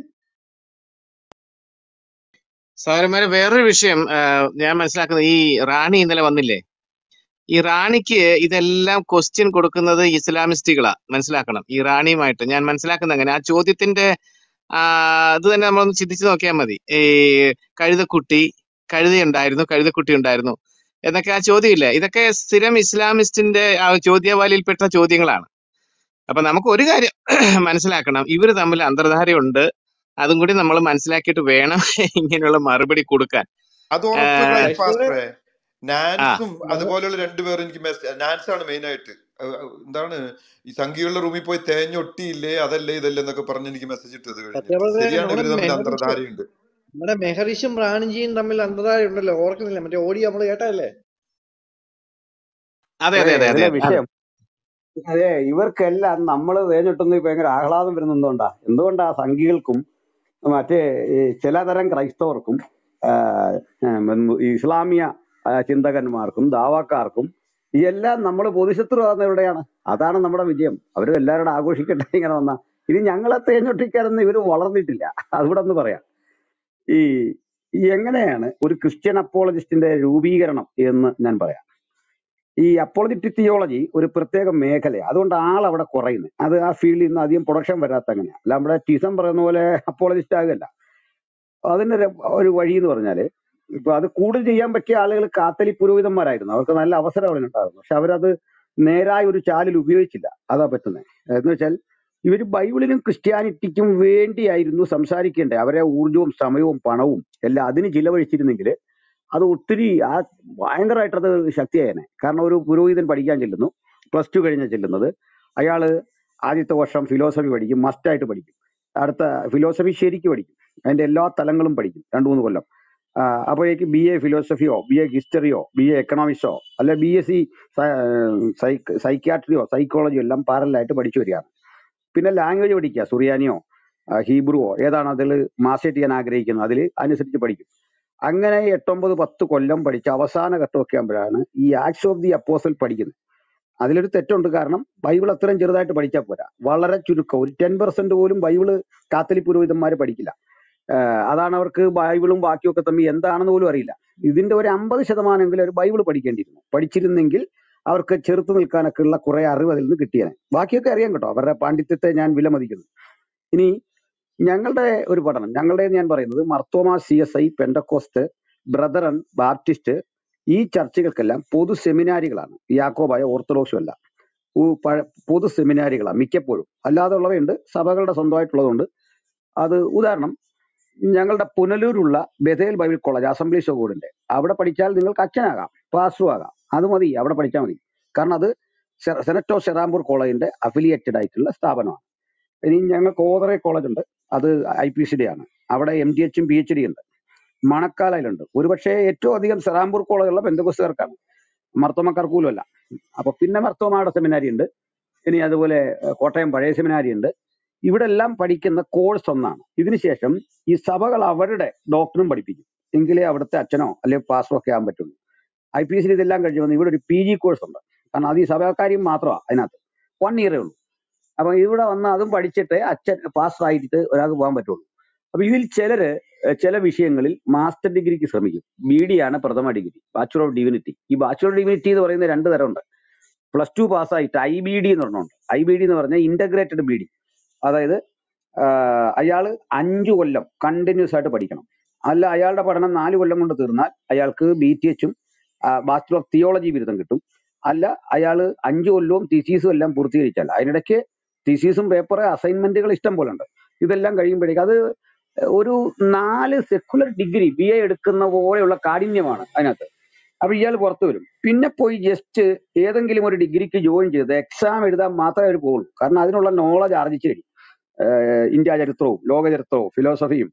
സാറന്മാരെ വേറൊരു വിഷയം ആ, ഞാൻ മനസ്സിലാക്കുന്നത് ഈ റാണി ഇന്നലെ വന്നില്ലേ ഈ റാണിക്ക് ഇതെല്ലാം ക്വസ്റ്റ്യൻ കൊടുക്കുന്നത് ഇസ്ലാമിസ്റ്റുകളാ മനസ്സിലാക്കണം ഈ റാണിയുമായിട്ട് ഞാൻ മനസ്സിലാക്കുന്നത് അങ്ങനെ ആ ചോദ്യത്തിന്റെ ആ, ഇത് തന്നെ നമ്മളൊന്ന് ചിന്തിച്ചു നോക്കിയാൽ മതി ഈ കഴുതക്കുട്ടി കഴുതയുണ്ടായിരുന്നു കഴുതക്കുട്ടി ഉണ്ടായിരുന്നു എന്നൊക്കെ ആ ചോദ്യമില്ല ഇതൊക്കെ സ്ഥിരം ഇസ്ലാമിസ്റ്റിന്റെ ആ ചോദ്യവാലിയിൽപ്പെട്ട ചോദ്യങ്ങളാണ് അപ്പൊ നമുക്ക് ഒരു കാര്യം മനസ്സിലാക്കണം ഇവര് തമ്മിൽ അന്തർധാരയുണ്ട് അതും കൂടി നമ്മൾ മനസ്സിലാക്കിയിട്ട് വേണം ഇങ്ങനെയുള്ള മറുപടി കൊടുക്കാൻ അത് ഉറപ്പ് ആഹ് ക്രൈസ്റ്റ് ക്രൈസ്റ്റ് പാസ്റ്ററെ ആ നാൻസും ബ്രദർ അതുപോലെയുള്ള രണ്ടുപേരും എനിക്ക് മെസ്സേജ് നാൻസ് ആണ് മെയിൻ ആയിട്ട് അഹ് അഹ് എന്താണ് ഈ സംഘികളുടെ റൂമിൽ പോയി തേഞ്ഞൊട്ടിയില്ലേ അതല്ലേ ഇതല്ലേ എന്നൊക്കെ പറഞ്ഞ് എനിക്ക് മെസ്സേജ് ഇട്ടത് കഴിഞ്ഞിട്ട് സത്യപ്രദേ ശരിയാണ് നമ്മുടെ ഇവര് തമ്മിൽ മെഹറിഷും അന്തർധാരയുണ്ട് നമ്മുടെ മെഹറിഷും റാണിജിയും തമ്മിൽ അന്തതായ ഉണ്ടല്ലോ ഓർക്കുന്നില്ല മറ്റേ ഓടി നമ്മൾ കേട്ടല്ലേ അതെ അതെ അതെ അതെ ഇതിലെ അതെ അതെ വിഷയം അതെ ഇവർക്കെല്ലാം നമ്മൾ തേഞ്ഞിട്ടുന്ന ഭയങ്കര ആഹ്ലാദം വരുന്ന എന്തുകൊണ്ടാ എന്തുകൊണ്ടാ സംഘികൾക്കും മറ്റേ ഈ ചിലതരം ക്രൈസ്തവർക്കും ആ, ഉം, ഇസ്ലാമിയ ആ, ചിന്തകന്മാർക്കും ദാവാക്കാർക്കും ഈ എല്ലാം നമ്മൾ പൊതുശത്രുവാകുന്ന എവിടെയാണ് അതാണ് നമ്മുടെ വിജയം അവർ എല്ലാവരോടും ആഘോഷിക്കട്ടെ ഇങ്ങനെ വന്ന ഇനി ഞങ്ങളെ തേഞ്ഞൊട്ടിക്കാരൊന്നും ഇവർ വളർന്നിട്ടില്ല അതുകൂടെ ഒന്ന് പറയാം ഈ ഈ എങ്ങനെയാണ് ഒരു ക്രിസ്ത്യൻ അപ്പോളജിസ്റ്റിന്റെ രൂപീകരണം എന്ന് ഞാൻ പറയാം ഈ അപ്പോളജിറ്റിക് തിയോളജി ഒരു പ്രത്യേക മേഖലയാണ് അതുകൊണ്ട് ആൾ അവിടെ കുറയുന്നത് അത് ആ ഫീൽഡിൽ നിന്ന് അധികം പ്രൊഡക്ഷൻ വരാത്ത അങ്ങനെയാണ് അല്ല നമ്മുടെ ടിസം പറയുന്ന പോലെ അപ്പോളജിസ്റ്റ് ആകല്ല അതിന്റെ ഒരു ഒരു വഴി എന്ന് പറഞ്ഞാല് ഇപ്പൊ അത് കൂടുതൽ ചെയ്യാൻ പറ്റിയ ആളുകൾ കാത്തലി പുരോഹിതന്മാരായിരുന്നു അവർക്ക് നല്ല അവസരം അവിടെ ഉണ്ടായിരുന്നു പക്ഷെ അവരത് നേരായ ഒരു ചാലിൽ ഉപയോഗിച്ചില്ല അതാ പറ്റുന്നത് എന്ന് വെച്ചാൽ ഇവർ ബൈബിളിനും ക്രിസ്ത്യാനിറ്റിക്കും വേണ്ടിയായിരുന്നു സംസാരിക്കേണ്ടത് അവരെ ഊർജവും സമയവും പണവും എല്ലാം അതിന് ചിലവഴിച്ചിരുന്നെങ്കിൽ അത് ഒത്തിരി ആ ഭയങ്കരമായിട്ട് അത് ശക്തിയായേനെ കാരണം ഒരു പുരോഹിതൻ പഠിക്കാൻ ചെല്ലുന്നു പ്ലസ് ടു കഴിഞ്ഞാൽ ചെല്ലുന്നത് അയാള് ആദ്യത്തെ വർഷം ഫിലോസഫി പഠിക്കും മസ്റ്റായിട്ട് പഠിക്കും അടുത്ത ഫിലോസഫി ശരിക്ക് പഠിക്കും അതിന്റെ എല്ലാ തലങ്ങളും പഠിക്കും രണ്ടു മൂന്ന് കൊല്ലം ആ, അപ്പോഴേക്ക് ബി എ ഫിലോസഫിയോ ബി എ ഹിസ്റ്ററിയോ ബി എ എക്കണോമിക്സോ അല്ലെ ബി എസ് സി സൈക്യാട്രിയോ സൈക്കോളജിയോ എല്ലാം പാരലായിട്ട് പഠിച്ചു വരികയാണ് പിന്നെ ലാംഗ്വേജ് പഠിക്കുക സുറിയാനിയോ ആ, ഹീബ്രുവോ ഏതാണ് അതിൽ മാസ്റ്റേറ്റ് ചെയ്യാൻ ആഗ്രഹിക്കുന്നത് അതിൽ അനുസരിച്ച് പഠിക്കും അങ്ങനെ എട്ടൊമ്പത് പത്ത് കൊല്ലം പഠിച്ച് അവസാന ഘട്ടമൊക്കെ ആകുമ്പോഴാണ് ഈ ആക്ട്സ് ഓഫ് ദി അപ്പോസൽ പഠിക്കുന്നത് അതിലൊരു തെറ്റുണ്ട് കാരണം ബൈബിൾ അത്രയും ചെറുതായിട്ട് പഠിച്ചാൽ പോരാ വളരെ ചുരുക്കം ഒരു ടെൻ പെർസെന്റ് പോലും ബൈബിള് കാത്തലിക് പുരോഹിതന്മാർ പഠിക്കില്ല ആഹ് അതാണ് അവർക്ക് ബൈബിളും ബാക്കിയൊക്കെ തമ്മിൽ എന്താണെന്ന് പോലും അറിയില്ല ഇതിന്റെ ഒരു അമ്പത് ശതമാനമെങ്കിലും ഒരു ബൈബിൾ പഠിക്കേണ്ടിയിരുന്നു പഠിച്ചിരുന്നെങ്കിൽ അവർക്ക് ചെറുത്ത് നിൽക്കാനൊക്കെ ഉള്ള കുറെ അറിവ് അതിൽ നിന്ന് കിട്ടിയേനെ ബാക്കിയൊക്കെ അറിയാം കേട്ടോ അവരുടെ പാണ്ഡിത്യത്തെ ഞാൻ വിലമതിക്കുന്നു ഇനി ഞങ്ങളുടെ ഒരു പഠനം ഞങ്ങളുടെ ഞാൻ പറയുന്നത് Marthoma C S I Pentecost Brethren Baptist ഈ ചർച്ചകൾക്കെല്ലാം പൊതു സെമിനാരികളാണ് യാക്കോബായ ഓർത്തഡോക്സും അല്ല ഉ- പഴ- പൊതു സെമിനാരികളാണ് മിക്കപ്പോഴും അല്ലാതെ ഉള്ളവയുണ്ട് സഭകളുടെ സ്വന്തമായിട്ടുള്ളതുകൊണ്ട് അത് ഉദാഹരണം ഞങ്ങളുടെ പുനലൂരുള്ള Bethel Bible college Assemblies of ഗോഡിന്റെ അവിടെ പഠിച്ചാൽ നിങ്ങൾക്ക് അച്ഛനാകാം പാസ്റ്ററും ആകാം അത് മതി അവിടെ പഠിച്ചാൽ മതി കാരണം അത് സെ- സെനറ്റ് ഓഫ് ഷെറാംപൂർ കോളേജിന്റെ അഫിലിയേറ്റഡ് ആയിട്ടുള്ള സ്ഥാപനമാണ് ഇനി ഞങ്ങൾക്ക് ഓതറേ കോളേജ് ഉണ്ട് അത് ഐ പി സി ഡി ആണ് അവിടെ എം ഡി എച്ചും പി എച്ച് ഡി ഉണ്ട് മണക്കാലയിലുണ്ട് ഒരുപക്ഷെ ഏറ്റവും അധികം സെറാംപൂർ കോളേജുള്ള ബന്ധുക്കുസ്തുകാർക്കാണ് മർത്തോമക്കാർക്ക് പോലും അല്ല അപ്പൊ പിന്നെ മർത്തോമയുടെ സെമിനാരി ഉണ്ട് ഇനി അതുപോലെ ഏഹ്, കോട്ടയം പഴയ സെമിനാരി ഉണ്ട് ഇവിടെ എല്ലാം പഠിക്കുന്ന കോഴ്സ് ഒന്നാണ് ഇതിനുശേഷം ഈ സഭകൾ അവരുടെ ഡോക്ടറും പഠിപ്പിക്കും എങ്കിലേ അവിടുത്തെ അച്ഛനോ അല്ലെങ്കിൽ പാസ്റ്ററോ ഒക്കെ ആകാൻ പറ്റുള്ളൂ ഐ പി എസ് ഇതെല്ലാം കഴിഞ്ഞ് വന്ന് ഇവിടെ ഒരു പി ജി കോഴ്സ് ഉണ്ട് കാരണം അത് ഈ സഭാകാര്യം മാത്രമാണ് അതിനകത്ത് വൺ ഇയറേ ഉള്ളൂ അപ്പൊ ഇവിടെ വന്ന് അതും പഠിച്ചിട്ട് അച്ഛൻ പാസ്റ്റർ ആയിട്ട് ഒരാൾക്ക് പോകാൻ പറ്റുള്ളൂ അപ്പൊ ഇതിൽ ചിലര് ഏഹ്, ചില വിഷയങ്ങളിൽ മാസ്റ്റർ ഡിഗ്രിക്ക് ശ്രമിക്കും ബി ഡി ആണ് പ്രഥമ ഡിഗ്രി ബാച്ചുലർ ഓഫ് ഡിവിനിറ്റി ഈ ബാച്ചുലർ ഓഫ് ഡിവിനിറ്റി എന്ന് പറയുന്ന രണ്ട് തരമുണ്ട് പ്ലസ് ടു പാസ്സായിട്ട് ഐ ബി ഡി എന്ന് പറഞ്ഞുണ്ട് ഐ ബി ഡി എന്ന് പറഞ്ഞാൽ ഇന്റഗ്രേറ്റഡ് ബി ഡി അതായത് ആഹ് അയാള് അഞ്ചു കൊല്ലം കണ്ടിന്യൂസ് ആയിട്ട് പഠിക്കണം അല്ല അയാളുടെ പഠനം നാല് കൊല്ലം കൊണ്ട് തീർന്നാൽ അയാൾക്ക് ബി ടി എച്ചും ബാച്ചുലർ ഓഫ് തിയോളജി ബിരുദം കിട്ടും അല്ല അയാള് അഞ്ചു കൊല്ലവും തിസീസും എല്ലാം പൂർത്തീകരിച്ചാൽ അതിനിടയ്ക്ക് തിസീസും പേപ്പർ അസൈൻമെന്റുകൾ ഇഷ്ടം പോലെ ഉണ്ട് ഇതെല്ലാം കഴിയുമ്പോഴേക്കും അത് ഒരു നാല് സെക്കുലർ ഡിഗ്രി ബി എ എടുക്കുന്ന പോലെയുള്ള കാഠിന്യമാണ് അതിനകത്ത് അപ്പൊ ഇയാൾ പുറത്തു വരും പിന്നെ പോയി ജസ്റ്റ് ഏതെങ്കിലും ഒരു ഡിഗ്രിക്ക് ജോയിൻ ചെയ്ത് എക്സാം എഴുതാൻ മാത്രമേ അവർ പോകുള്ളൂ കാരണം അതിനുള്ള നോളജ് ആർജിച്ചു കഴിയും ഏഹ് ഇന്ത്യ ചരിത്രവും ലോക ചരിത്രവും ഫിലോസഫിയും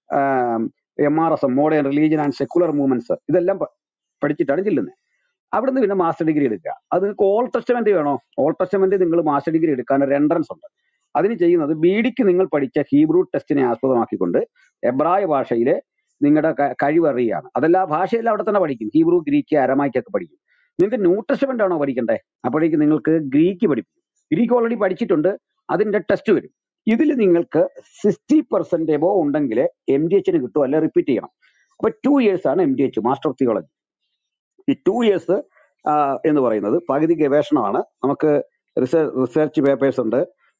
എം ആർ എസും modern religion and secular movements ഇതെല്ലാം പ- പഠിച്ചിട്ടാണ് ചെല്ലുന്നത് അവിടുന്ന് പിന്നെ മാസ്റ്റർ ഡിഗ്രി എടുക്കുക അത് നിങ്ങൾക്ക് ഓൾ ടെസ്റ്റമെന്റ് വേണോ ഓൾ ടെസ്റ്റമെന്റ് നിങ്ങൾ മാസ്റ്റർ ഡിഗ്രി എടുക്കാൻ ഒരു എൻട്രൻസ് ഉണ്ട് അതിന് ചെയ്യുന്നത് ബി ഡിക്ക് നിങ്ങൾ പഠിച്ച ഹീബ്രു ടെസ്റ്റിനെ ആസ്പദമാക്കിക്കൊണ്ട് എബ്രായ ഭാഷയിലെ നിങ്ങളുടെ ക- കഴിവ് അറിയുകയാണ് അതല്ല ആ ഭാഷയെല്ലാം അവിടെ തന്നെ പഠിക്കും ഹീബ്രു ഗ്രീക്ക് അരമായിക്കൊക്കെ പഠിക്കും നിങ്ങൾക്ക് ന്യൂ ടെസ്റ്റമെന്റ് ആണോ പഠിക്കണ്ടേ അപ്പോഴേക്ക് നിങ്ങൾക്ക് ഗ്രീക്ക് പഠിക്കും ഗ്രീക്ക് ഓൾറെഡി പഠിച്ചിട്ടുണ്ട് അതിന്റെ ടെസ്റ്റ് വരും ഇതിൽ നിങ്ങൾക്ക് സിക്സ്റ്റി പെർസെന്റ് എബോ ഉണ്ടെങ്കിൽ എം ഡി എച്ചിന് കിട്ടും അല്ലെ റിപ്പീറ്റ് ചെയ്യണം അപ്പൊ ടു ഇയേഴ്സ് ആണ് M D H master of theology ഈ ടു ഇയേഴ്സ് എന്ന് പറയുന്നത് പകുതി ഗവേഷണമാണ് നമുക്ക് റിസർച്ച് പേപ്പേഴ്സ് ഉണ്ട്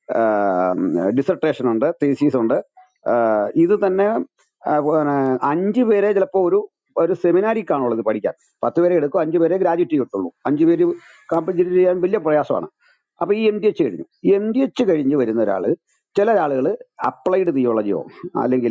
ഡിസർട്ടേഷൻ ഉണ്ട് തീസീസ് ഉണ്ട് ആഹ് ഇത് തന്നെ ആഹ് പിന്നെ അഞ്ച് പേരെ ചിലപ്പോൾ ഒരു ഒരു സെമിനാരിക്കാണുള്ളത് പഠിക്കാൻ പത്ത് പേരെ എടുക്കും അഞ്ച് പേരെ ഗ്രാജുവേറ്റ് കിട്ടുള്ളൂ അഞ്ച് പേര് കമ്പഞ്ചേറ്റ് ചെയ്യാൻ വലിയ പ്രയാസമാണ് അപ്പൊ ഈ എം ഡി എച്ച് കഴിഞ്ഞു എം ഡി എച്ച് കഴിഞ്ഞ് വരുന്ന ഒരാള് ചില ആളുകൾ അപ്ലൈഡ് തിയോളജിയോ അല്ലെങ്കിൽ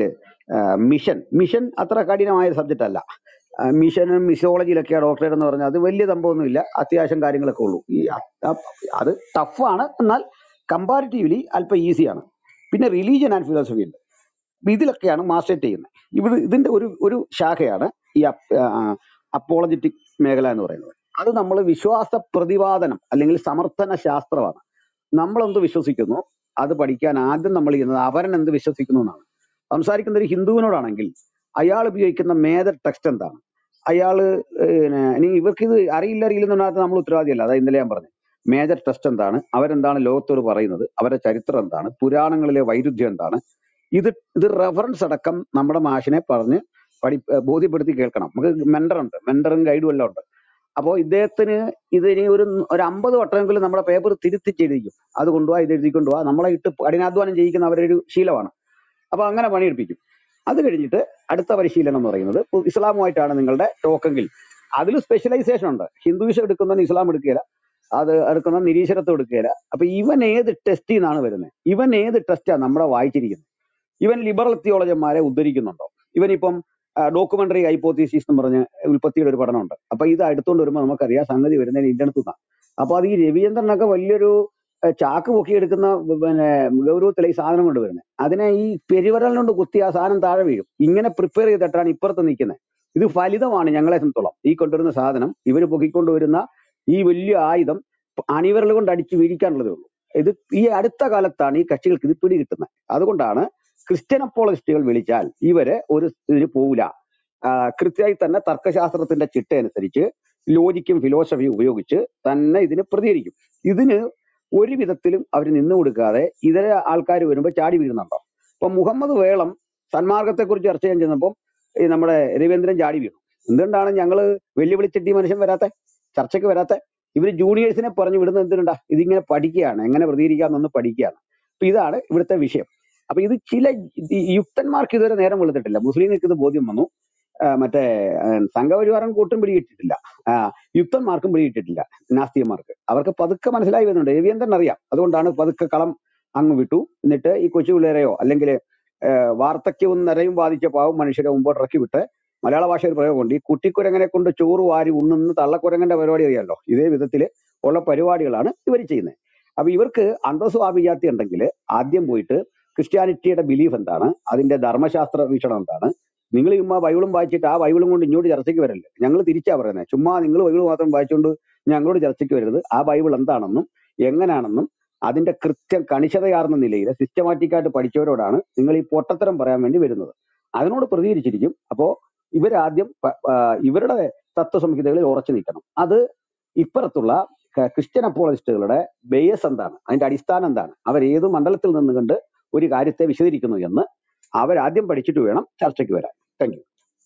മിഷൻ മിഷൻ അത്ര കഠിനമായ സബ്ജക്റ്റ് അല്ല ആ, മിഷനും മിസോളജിയിലൊക്കെ ഡോക്ടറേറ്റ് എന്ന് പറഞ്ഞാൽ അത് വലിയ സംഭവമൊന്നുമില്ല അത്യാവശ്യം കാര്യങ്ങളൊക്കെ ഉള്ളൂ ഈ അ- അ- അത് ടഫാണ് എന്നാൽ കമ്പാരിറ്റീവ്ലി അല്പം ഈസിയാണ് പിന്നെ റിലീജിയൻ ആൻഡ് ഫിലോസഫി ഉണ്ട് അപ്പൊ ഇതിലൊക്കെയാണ് മാസ്റ്റേറ്റ് ചെയ്യുന്നത് ഇവിടെ ഇതിന്റെ ഒരു ഒരു ശാഖയാണ് ഈ അപ്പോളജറ്റിക് മേഖല എന്ന് പറയുന്നത് അത് നമ്മൾ വിശ്വാസ പ്രതിപാദനം അല്ലെങ്കിൽ സമർത്ഥന ശാസ്ത്രമാണ് നമ്മൾ എന്ത് വിശ്വസിക്കുന്നു അത് പഠിക്കാൻ ആദ്യം നമ്മൾ ചെയ്യുന്നത് അവരൻ എന്ത് വിശ്വസിക്കുന്നു എന്നാണ് സംസാരിക്കുന്ന ഒരു ഹിന്ദുവിനോടാണെങ്കിൽ അയാൾ ഉപയോഗിക്കുന്ന മേജർ ടെക്സ്റ്റ് എന്താണ് അയാള് പിന്നെ ഇനി ഇവർക്ക് ഇത് അറിയില്ല അറിയില്ലെന്നുണ്ടാകത്ത് നമ്മൾ ഉത്തരവാദിയല്ല അതാ ഇന്നലെ ഞാൻ പറഞ്ഞു മേജർ ടെസ്റ്റ് എന്താണ് അവരെന്താണ് ലോകത്തോട് പറയുന്നത് അവരുടെ ചരിത്രം എന്താണ് പുരാണങ്ങളിലെ വൈരുദ്ധ്യം എന്താണ് ഇത് ഇത് റെഫറൻസ് അടക്കം നമ്മുടെ മാഷിനെ പറഞ്ഞ് പഠി ഏർ ബോധ്യപ്പെടുത്തി കേൾക്കണം നമുക്ക് മെന്റർ ഉണ്ട് മെന്ററും ഗൈഡും എല്ലാം ഉണ്ട് അപ്പോൾ ഇദ്ദേഹത്തിന് ഇത് ഇനി ഒരു ഒരു അമ്പത് വട്ടമെങ്കിലും നമ്മുടെ പേപ്പർ തിരുത്തിച്ചെഴുതിക്കും അത് കൊണ്ടുപോവാ ഇത് എഴുതി കൊണ്ടുപോവാ നമ്മളെ ഇട്ട് കഠിനാധ്വാനം ചെയ്യിക്കുന്ന അവരുടെ ഒരു ശീലമാണ് അപ്പൊ അങ്ങനെ പണിയെടുപ്പിക്കും അത് കഴിഞ്ഞിട്ട് അടുത്ത പരിശീലനം എന്ന് പറയുന്നത് ഇപ്പൊ ഇസ്ലാമുമായിട്ടാണ് നിങ്ങളുടെ ടോക്കെങ്കിൽ അതിൽ സ്പെഷ്യലൈസേഷൻ ഉണ്ട് ഹിന്ദുയിസം എടുക്കുന്നവൻ ഇസ്ലാം എടുക്കുകയില്ല അത് എടുക്കുന്ന നിരീശ്വരത്വം എടുക്കുകയില്ല അപ്പൊ ഇവൻ ഏത് ടെസ്റ്റിൽ നിന്നാണ് വരുന്നത് ഇവൻ ഏത് ടെസ്റ്റാണ് നമ്മുടെ വായിച്ചിരിക്കുന്നത് ഇവൻ ലിബറൽ തിയോളജന്മാരെ ഉദ്ധരിക്കുന്നുണ്ടോ ഇവനിപ്പം ഡോക്യുമെന്ററി ഹൈപ്പോത്തീസിസ് എന്ന് പറഞ്ഞ് ഉൽപ്പത്തിയുടെ ഒരു പഠനമുണ്ട് അപ്പൊ ഇത് എടുത്തുകൊണ്ട് വരുമ്പോൾ നമുക്കറിയാം സംഗതി വരുന്നതിന് ഇന്റർനെറ്റ് നിന്നാണ് അപ്പൊ അത് ഈ രവീന്ദ്രനൊക്കെ വലിയൊരു ഏഹ്, ചാക്ക് പൊക്കിയെടുക്കുന്ന പിന്നെ ഗൗരവത്തിലെ ഈ സാധനം കൊണ്ട് വരുന്നത് അതിനെ ഈ പെരുവരൽ കൊണ്ട് കുത്തി ആ സാധനം താഴെ വീഴും ഇങ്ങനെ പ്രിപ്പയർ ചെയ്തിട്ടാണ് ഇപ്പുറത്ത് നിൽക്കുന്നത് ഇത് ഫലിതമാണ് ഞങ്ങളെ സംബന്ധിച്ചോളം ഈ കൊണ്ടുവരുന്ന സാധനം ഇവർ പൊക്കിക്കൊണ്ടുവരുന്ന ഈ വലിയ ആയുധം അണിവിരൽ കൊണ്ട് അടിച്ച് വീഴിക്കാനുള്ളതേ ഉള്ളൂ ഇത് ഈ അടുത്ത കാലത്താണ് ഈ കക്ഷികൾക്ക് ഇത് പിടി കിട്ടുന്നത് അതുകൊണ്ടാണ് ക്രിസ്ത്യൻ അപ്പോളജിസ്റ്റുകൾ വിളിച്ചാൽ ഇവര് ഒരു ഇതിന് പോവില്ല കൃത്യമായി തന്നെ തർക്കശാസ്ത്രത്തിന്റെ ചിട്ട അനുസരിച്ച് ലോജിക്കും ഫിലോസഫിയും ഉപയോഗിച്ച് തന്നെ ഇതിന് പ്രതികരിക്കും ഇതിന് ഒരു വിധത്തിലും അവർ നിന്നു കൊടുക്കാതെ ഇതര ആൾക്കാർ വരുമ്പോൾ ചാടി വീഴുന്നുണ്ടോ ഇപ്പൊ മുഹമ്മദ് വേളം സന്മാർഗത്തെ കുറിച്ച് ചർച്ച ചെയ്യാൻ ചെന്നപ്പം ഈ നമ്മുടെ രവീന്ദ്രൻ ചാടി വീണു എന്തുകൊണ്ടാണ് ഞങ്ങള് വെല്ലുവിളിച്ചിട്ട് ഈ മനുഷ്യൻ വരാത്തെ ചർച്ചയ്ക്ക് വരാത്തെ ഇവര് ജൂനിയേഴ്സിനെ പറഞ്ഞു വിടുന്നത് എന്തിനുണ്ടാ ഇതിങ്ങനെ പഠിക്കുകയാണ് എങ്ങനെ പ്രതികരിക്കാമെന്നൊന്ന് പഠിക്കുകയാണ് അപ്പൊ ഇതാണ് ഇവിടുത്തെ വിഷയം അപ്പൊ ഇത് ചില ഈ യുക്തന്മാർക്ക് ഇതുവരെ നേരം വെളുത്തിട്ടില്ല മുസ്ലിങ്ങൾക്ക് ഇത് ബോധ്യം വന്നു ആ, മറ്റേ ആ, സംഘപരിവാരം കൂട്ടും പിടികിട്ടിട്ടില്ല ആ, യുക്തന്മാർക്കും പിടികിട്ടിട്ടില്ല നാസ്തികന്മാർക്ക് അവർക്ക് പതുക്കെ മനസ്സിലായി വരുന്നുണ്ട് രവീന്ദ്രൻ അറിയാം അതുകൊണ്ടാണ് പതുക്കെ കളം അങ്ങ് വിട്ടു എന്നിട്ട് ഈ കൊച്ചു പിള്ളേരെയോ അല്ലെങ്കിൽ വാർദ്ധക്യവും നരയും ബാധിച്ച പാവം മനുഷ്യരെ മുമ്പോട്ട് ഇറക്കി വിട്ട് മലയാള ഭാഷ ഒരു പ്രയോഗമുണ്ട് ഈ കുട്ടിക്കുരങ്ങനെ കൊണ്ട് ചോറ് വാരി ഉണ്ണുന്ന തള്ളക്കുരങ്ങന്റെ പരിപാടി അറിയാലോ ഇതേ വിധത്തിൽ ഉള്ള പരിപാടികളാണ് ഇവർ ചെയ്യുന്നത് അപ്പൊ ഇവർക്ക് അന്തസ്വാഭിജാതി ഉണ്ടെങ്കിൽ ആദ്യം പോയിട്ട് ക്രിസ്ത്യാനിറ്റിയുടെ ബിലീഫ് എന്താണ് അതിന്റെ ധർമ്മശാസ്ത്ര വീക്ഷണം എന്താണ് നിങ്ങൾ ചുമ്മാ ബൈബിളും വായിച്ചിട്ട് ആ ബൈബിളും കൊണ്ട് ഇങ്ങോട്ട് ചർച്ചയ്ക്ക് വരല്ലേ ഞങ്ങൾ തിരിച്ചാ പറയുന്നത് ചുമ്മാ നിങ്ങൾ ബൈബിൾ മാത്രം വായിച്ചുകൊണ്ട് ഞങ്ങളോട് ചർച്ചയ്ക്ക് വരരുത് ആ ബൈബിൾ എന്താണെന്നും എങ്ങനെയാണെന്നും അതിന്റെ കൃത്യം കണിശതയാർന്ന നിലയിൽ സിസ്റ്റമാറ്റിക് ആയിട്ട് പഠിച്ചവരോടാണ് നിങ്ങൾ ഈ പൊട്ടത്തരം പറയാൻ വേണ്ടി വരുന്നത് അതിനോട് പ്രതികരിച്ചിരിക്കും അപ്പോ ഇവരാദ്യം പ- ആ, ഇവരുടെ തത്വസംഹിതകളിൽ ഉറച്ചു നിൽക്കണം അത് ഇപ്പുറത്തുള്ള ക- ക്രിസ്ത്യൻ അപ്പോളജിസ്റ്റുകളുടെ ബേസ് എന്താണ് അതിന്റെ അടിസ്ഥാനം എന്താണ് അവർ ഏത് മണ്ഡലത്തിൽ നിന്ന് കണ്ട് ഒരു കാര്യത്തെ വിശദീകരിക്കുന്നു എന്ന് അവരാദ്യം പഠിച്ചിട്ട് വേണം ചർച്ചയ്ക്ക് വരാൻ താങ്ക് യു